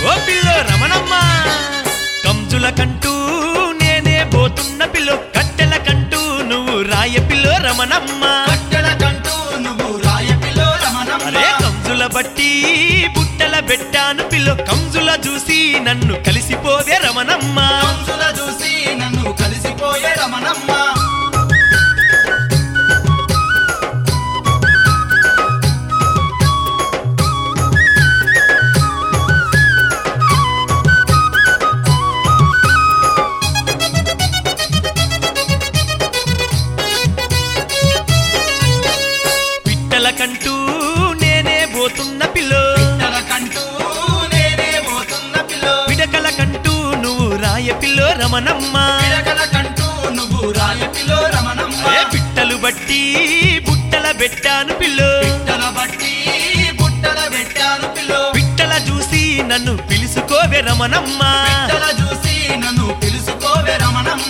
ఓ pillow Ramanamma కంజుల కంటూ నేనే పోతున్న పిల్లో కట్టెల కంటూ నువ్వు రాయ పిల్లో రమణమ్మ కట్టెల కంటూ నువ్వు రాయపిలో రమణమ్మ అరే కంజుల బట్టి బుట్టల పెట్టాను పిల్లో కంజుల చూసి నన్ను కలిసిపోవే రమణమ్మ కంసుల చూసి నన్ను కలిసిపోయే రమణమ్మ పిట్టల కంటూ నేనే పోతున్న పిల్లో కట్టెల కంటూ నేనే పోతున్న పిల్లో పిడకల కంటూ నువ్వు రాయ పిల్లో రమణమ్మ పిడకల కంటూ నువ్వు రాయపిలో రమణమ్మ అరే పిట్టలు బట్టి బుట్టల పెట్టాను పిల్లో పిట్టల బట్టి బుట్టల పెట్టాను పిల్లో పిట్టల చూసి నన్ను పిలుసుకోవే రమణమ్మ పిట్టల చూసి నన్ను పిలుసుకోవే రమణమ్మ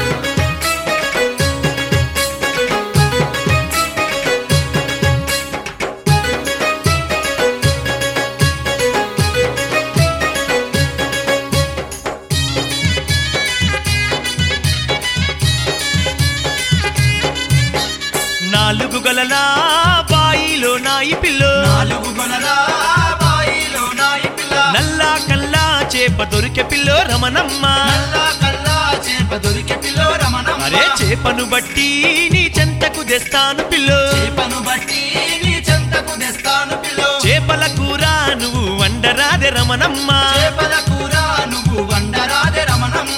నాలుగు గలలా బాయిలో నాయి పిల్లో నాలుగు గొనలా బాయిలో నాయి పిల్ల నల్లా కల్లా చేప దొరికే పిల్లో రమణమ్మ నల్లా కల్లా చేప దొరికే పిల్లో రమణమ్మ అరే చేపను బట్టి నీ చెంతకు తెస్తాను పిల్లో చేపను బట్టి నీ చెంతకు తెస్తాను పిల్లో చేపల కూర నువ్వు వండరాదే రమణమ్మ చేపల కూర నువ్వు వండరాదే రమణమ్మ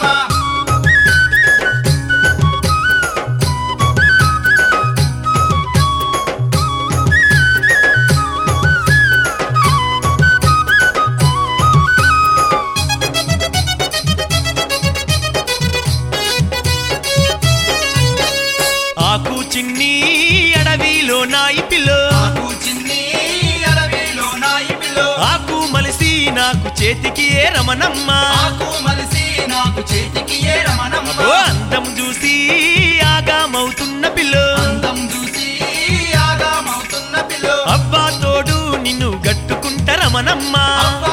ఆకు చిన్ని అడవిలో నాయి పిల్లో ఆకు చిన్ని అడవిలో నాయి పిల్లో ఆకు మలిసి నాకు చేతికి ఏ రమణమ్మ ఆకు మలిసి నాకు చేతికి ఏ రమణమ్మ అబ్బో అందం చూసి ఆగామవుతున్న పిల్లో అందం చూసి ఆగామవుతున్న పిల్లో అబ్బా తోడు నిన్ను గట్టుకుంట రమణమ్మ అవ్వ